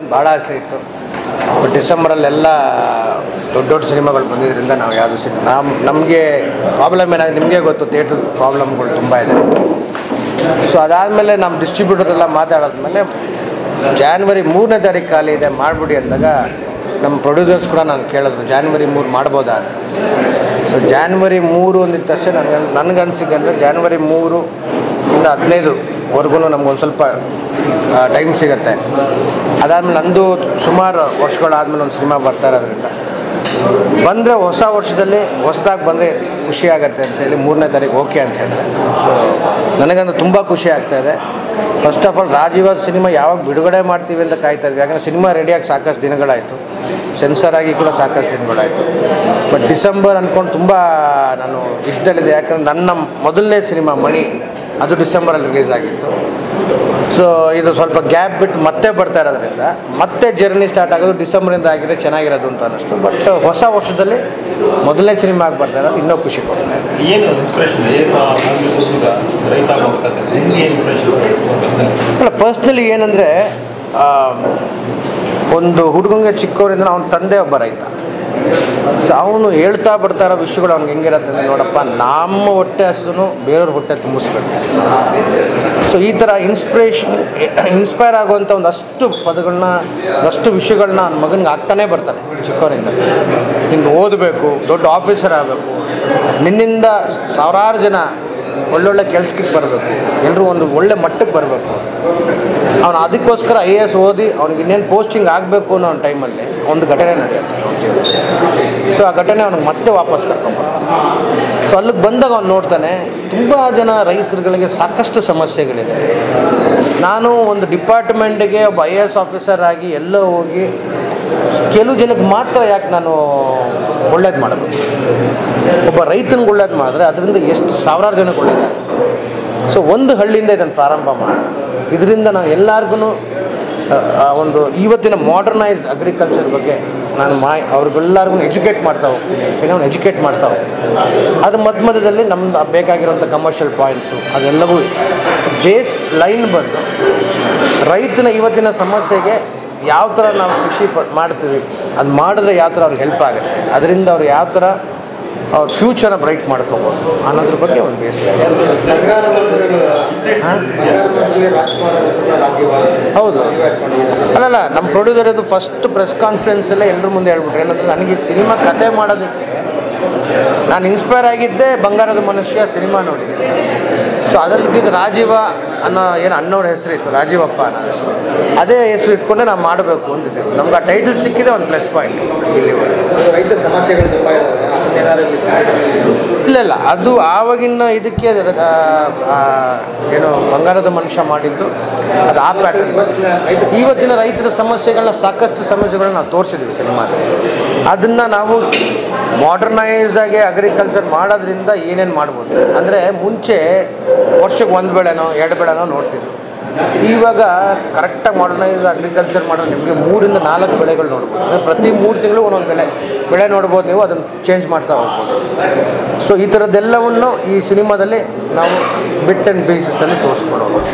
ಭಾಳ ಆಸೆ ಇತ್ತು ಬಟ್ ಡಿಸೆಂಬರಲ್ಲೆಲ್ಲ ದೊಡ್ಡ ದೊಡ್ಡ ಸಿನಿಮಾಗಳು ಬಂದಿದ್ದರಿಂದ ನಾವು ಯಾವುದು ಸಿನಿಮಾ ನಮ್ಮ ನಮಗೆ ಪ್ರಾಬ್ಲಮ್ ಏನಾಗಿದೆ ನಿಮಗೆ ಗೊತ್ತು ಥಿಯೇಟ್ರ್ ಪ್ರಾಬ್ಲಮ್ಗಳು ತುಂಬ ಇದೆ ಸೊ ಅದಾದಮೇಲೆ ನಮ್ಮ ಡಿಸ್ಟ್ರಿಬ್ಯೂಟರ್ ಎಲ್ಲ ಮಾತಾಡಾದ್ಮೇಲೆ ಜಾನ್ವರಿ ಮೂರನೇ ತಾರೀಕು ಖಾಲಿ ಇದೆ ಮಾಡಿಬಿಡಿ ಅಂದಾಗ ನಮ್ಮ ಪ್ರೊಡ್ಯೂಸರ್ಸ್ ಕೂಡ ನಾನು ಕೇಳಿದ್ರು ಜಾನ್ವರಿ ಮೂರು ಮಾಡ್ಬೋದಾ ಅಂತ ಸೊ ಜಾನ್ವರಿ ಮೂರು ಅಂದಿದ ತಕ್ಷಣ ನನಗೆ ನನಗನ್ಸಿಗೆ ಅಂದರೆ ಜಾನ್ವರಿ ಮೂರು ಇಂದ ಹದಿನೈದುವರೆಗೂ ನಮ್ಗೊಂದು ಸ್ವಲ್ಪ ಟೈಮ್ ಸಿಗುತ್ತೆ ಅದಾದಮೇಲೆ ನಂದು ಸುಮಾರು ವರ್ಷಗಳಾದಮೇಲೆ ಒಂದು ಸಿನಿಮಾ ಬರ್ತಾ ಇರೋದ್ರಿಂದ ಬಂದರೆ ಹೊಸ ವರ್ಷದಲ್ಲಿ ಹೊಸದಾಗಿ ಬಂದರೆ ಖುಷಿ ಆಗುತ್ತೆ ಅಂತೇಳಿ ಮೂರನೇ ತಾರೀಕು ಓಕೆ ಅಂತ ಹೇಳಿದೆ ಸೊ ನನಗಂದ್ರೆ ತುಂಬ ಖುಷಿ ಆಗ್ತಾ ಇದೆ first of all Rajeeva cinema ಯಾವಾಗ ಬಿಡುಗಡೆ ಮಾಡ್ತೀವಿ ಅಂತ ಕಾಯ್ತಾ ಇದ್ವಿ ಯಾಕಂದರೆ ಸಿನಿಮಾ ರೆಡಿಯಾಗಿ ಸಾಕಷ್ಟು ದಿನಗಳಾಯಿತು ಸೆನ್ಸರ್ ಆಗಿ ಕೂಡ ಸಾಕಷ್ಟು ದಿನಗಳಾಯಿತು ಬಟ್ ಡಿಸೆಂಬರ್ ಅಂದ್ಕೊಂಡು ತುಂಬ ನಾನು ಇಷ್ಟದಲ್ಲಿದೆ ಯಾಕಂದ್ರೆ ನನ್ನ ಮೊದಲನೇ ಸಿನಿಮಾ ಮಣಿ ಅದು ಡಿಸೆಂಬರಲ್ಲಿ ರಿಲೀಸ್ ಆಗಿತ್ತು ಸೊ ಇದು ಸ್ವಲ್ಪ ಗ್ಯಾಪ್ ಬಿಟ್ಟು ಮತ್ತೆ ಬರ್ತಾ ಇರೋದ್ರಿಂದ ಮತ್ತೆ ಜರ್ನಿ ಸ್ಟಾರ್ಟ್ ಆಗೋದು ಡಿಸೆಂಬರಿಂದ ಆಗಿದೆ ಚೆನ್ನಾಗಿರೋದು ಅಂತ ಅನ್ನಿಸ್ತು ಬಟ್ ಹೊಸ ವರ್ಷದಲ್ಲಿ ಮೊದಲನೇ ಸಿನಿಮಾ ಆಗಿ ಬರ್ತಾ ಇರೋದು ಇನ್ನೂ ಖುಷಿ ಕೊಡ್ತಾ ಇದೆ ಏನು ಇನ್ಸ್ಪಿರೇಷನ್ ಏನು ಹುಡುಗ ರೈತ ಆಗ್ಬೇಕಾದ್ರೆ ನಿಮ್ಗೆ ಏನು ಇನ್ಸ್ಪಿರೇಷನ್ ಅಲ್ಲ ಪರ್ಸ್ನಲಿ ಏನಂದರೆ ಒಂದು ಹುಡುಗಂಗೆ ಚಿಕ್ಕವರಿಂದ ಅವನ ತಂದೆ ಒಬ್ಬ ರೈತ ಸೊ ಅವನು ಹೇಳ್ತಾ ಬರ್ತಾ ಇರೋ ವಿಷಯಗಳು ಅವ್ನಿಗೆ ಹೆಂಗಿರುತ್ತೆ ಅಂದರೆ ನೋಡಪ್ಪ ನಮ್ಮ ಹೊಟ್ಟೆ ಹಸಿದನು ಬೇರೆಯವ್ರ ಹೊಟ್ಟೆ ತುಂಬಿಸ್ಬೇಕು ಸೊ ಈ ಥರ ಇನ್ಸ್ಪಿರೇಷನ್ ಇನ್ಸ್ಪೈರ್ ಆಗುವಂಥ ಒಂದಷ್ಟು ಪದಗಳನ್ನ ಒಂದಷ್ಟು ವಿಷಯಗಳನ್ನ ನನ್ನ ಮಗನಿಗೆ ಆಗ್ತಾನೇ ಬರ್ತಾನೆ ಚಿಕ್ಕವರಿಂದ ನಿಂಗೆ ಓದಬೇಕು ದೊಡ್ಡ ಆಫೀಸರ್ ಆಗಬೇಕು ನಿನ್ನಿಂದ ಸಾವಿರಾರು ಜನ ಒಳ್ಳೊಳ್ಳೆ ಕೆಲ್ಸಕ್ಕೆ ಬರಬೇಕು ಎಲ್ಲರೂ ಒಂದು ಒಳ್ಳೆ ಮಟ್ಟಕ್ಕೆ ಬರಬೇಕು ಅವನು ಅದಕ್ಕೋಸ್ಕರ ಐ ಎ ಎಸ್ ಓದಿ ಅವ್ನಿಗೆ ಇನ್ನೇನು ಪೋಸ್ಟಿಂಗ್ ಆಗಬೇಕು ಅನ್ನೋ ಒಂದು ಟೈಮಲ್ಲಿ ಒಂದು ಘಟನೆ ನಡೆಯುತ್ತೆ ಅವ್ನ ಜೀವನದಲ್ಲಿ ಸೊ ಆ ಘಟನೆ ಅವ್ನಿಗೆ ಮತ್ತೆ ವಾಪಸ್ ಕರ್ಕೊಂಬರುತ್ತೆ ಸೊ ಅಲ್ಲಿಗೆ ಬಂದಾಗ ಅವ್ನು ನೋಡ್ತಾನೆ ತುಂಬ ಜನ ರೈತರುಗಳಿಗೆ ಸಾಕಷ್ಟು ಸಮಸ್ಯೆಗಳಿದೆ ನಾನು ಒಂದು ಡಿಪಾರ್ಟ್ಮೆಂಟ್ಗೆ ಒಬ್ಬ ಐ ಎ ಎಸ್ ಆಫೀಸರ್ ಆಗಿ ಎಲ್ಲೋ ಹೋಗಿ ಕೆಲವು ಜನಕ್ಕೆ ಮಾತ್ರ ಯಾಕೆ ನಾನು ಒಳ್ಳೇದು ಮಾಡಬೇಕು ಒಬ್ಬ ರೈತನಿಗೆ ಒಳ್ಳೇದು ಮಾಡಿದ್ರೆ ಅದರಿಂದ ಎಷ್ಟು ಸಾವಿರಾರು ಜನಕ್ಕೆ ಒಳ್ಳೇದಾಗುತ್ತೆ ಸೊ ಒಂದು ಹಳ್ಳಿಯಿಂದ ಇದನ್ನು ಪ್ರಾರಂಭ ಮಾಡೋಣ ಇದರಿಂದ ನಾವು ಎಲ್ಲರಿಗೂ ಒಂದು ಇವತ್ತಿನ ಮಾಡರ್ನೈಸ್ ಅಗ್ರಿಕಲ್ಚರ್ ಬಗ್ಗೆ ನಾನು ಮಾ ಅವ್ರಿಗೆಲ್ಲರಿಗೂ ಎಜುಕೇಟ್ ಮಾಡ್ತಾ ಹೋಗ್ತೀನಿ ಆ್ಯಕ್ಚುಲಿ ಅವ್ನು ಎಜುಕೇಟ್ ಮಾಡ್ತಾ ಹೋಗ್ತೀನಿ ಅದ್ರ ಮಧ್ಯ ಮಧ್ಯದಲ್ಲಿ ನಮ್ದು ಬೇಕಾಗಿರೋಂಥ ಕಮರ್ಷಿಯಲ್ ಪಾಯಿಂಟ್ಸು ಅದೆಲ್ಲವೂ ಬೇಸ್ ಲೈನ್ ಬಂದು ರೈತನ ಇವತ್ತಿನ ಸಮಸ್ಯೆಗೆ ಯಾವ ಥರ ನಾವು ಕೃಷಿ ಪ ಮಾಡ್ತೀವಿ ಅದು ಮಾಡಿದ್ರೆ ಯಾವ ಥರ ಅವ್ರಿಗೆ ಹೆಲ್ಪ್ ಆಗುತ್ತೆ ಅದರಿಂದ ಅವ್ರು ಯಾವ ಥರ ಅವ್ರ ಫ್ಯೂಚರ್ನ ಬ್ರೈಟ್ ಮಾಡ್ಕೋಬೋದು ಅನ್ನೋದ್ರ ಬಗ್ಗೆ ಒಂದು ಬೇಸ್ ಲೈನ್ ಹೌದು ಅಲ್ಲಲ್ಲ ನಮ್ಮ ಪ್ರೊಡ್ಯೂಸರ್ ಇದು ಫಸ್ಟ್ ಪ್ರೆಸ್ ಕಾನ್ಫರೆನ್ಸಲ್ಲೇ ಎಲ್ಲರ ಮುಂದೆ ಹೇಳ್ಬಿಟ್ರು ಏನಂದ್ರೆ ನನಗೆ ಈ ಸಿನಿಮಾ ಕತೆ ಮಾಡೋದಕ್ಕೆ ನಾನು ಇನ್ಸ್ಪೈರ್ ಆಗಿದ್ದೆ ಬಂಗಾರದ ಮನುಷ್ಯ ಸಿನಿಮಾ ನೋಡಿ ಸೊ ಅದರಲ್ಲಿದ್ದ ರಾಜೀವ ಅನ್ನೋ ಏನು ಅಣ್ಣವ್ರ ಹೆಸರು ಇತ್ತು ರಾಜೀವಪ್ಪ ಅನ್ನೋ ಹೆಸರು ಅದೇ ಹೆಸರು ಇಟ್ಕೊಂಡೆ ನಾವು ಮಾಡಬೇಕು ಅಂತಿದ್ದೆ ನಮ್ಗೆ ಆ ಟೈಟಲ್ ಸಿಕ್ಕಿದೆ ಒಂದು ಪ್ಲಸ್ ಪಾಯಿಂಟ್ ಇಲ್ಲಿವರೆಗೆ ರೈತರ ಸಮಸ್ಯೆಗಳು ತುಂಬ ಇದ್ದಾವೆ ಅದನ್ನೇನಾದ್ರು ಇಲ್ಲ ಇಲ್ಲ ಅದು ಆವಾಗಿನ ಇದಕ್ಕೆ ಆ, ಆ, ಏನು ಬಂಗಾರದ ಮನುಷ್ಯ ಮಾಡಿದ್ದು ಅದು ಆ ಪ್ಯಾಟರ್ನ್ ಇವತ್ತಿನ ರೈತರ ಸಮಸ್ಯೆಗಳನ್ನ ಸಾಕಷ್ಟು ಸಮಸ್ಯೆಗಳನ್ನ ನಾವು ತೋರಿಸಿದ್ವಿ ಸಿನಿಮಾದಲ್ಲಿ ಅದನ್ನು ನಾವು ಮಾಡರ್ನೈಸ್ ಆಗಿ ಅಗ್ರಿಕಲ್ಚರ್ ಮಾಡೋದ್ರಿಂದ ಏನೇನು ಮಾಡ್ಬೋದು ಅಂದರೆ ಮುಂಚೆ ವರ್ಷಕ್ಕೆ ಒಂದು ಬೆಳೆನೋ ಎರಡು ಬೆಳೆನೋ ನೋಡ್ತಿದ್ರು ಇವಾಗ ಕರೆಕ್ಟಾಗಿ ಮಾಡರ್ನೈಸ್ ಅಗ್ರಿಕಲ್ಚರ್ ಮಾಡಿದ್ರೆ ನಿಮಗೆ ಮೂರಿಂದ ನಾಲ್ಕು ಬೆಳೆಗಳು ನೋಡ್ಬೋದು ಅಂದರೆ ಪ್ರತಿ ಮೂರು ತಿಂಗಳು ಒಂದೊಂದು ಬೆಳೆ ಬೆಳೆ ನೋಡ್ಬೋದು ನೀವು ಅದನ್ನು ಚೇಂಜ್ ಮಾಡ್ತಾ ಹೋಗ್ಬೋದು ಸೊ ಈ ಥರದ್ದೆಲ್ಲವನ್ನು ಈ ಸಿನಿಮಾದಲ್ಲಿ ನಾವು ಬಿಟ್ ಆ್ಯಂಡ್ ಬೇಸಿಸಲ್ಲಿ ತೋರಿಸ್ಕೊಂಡು ಹೋಗ್ಬೋದು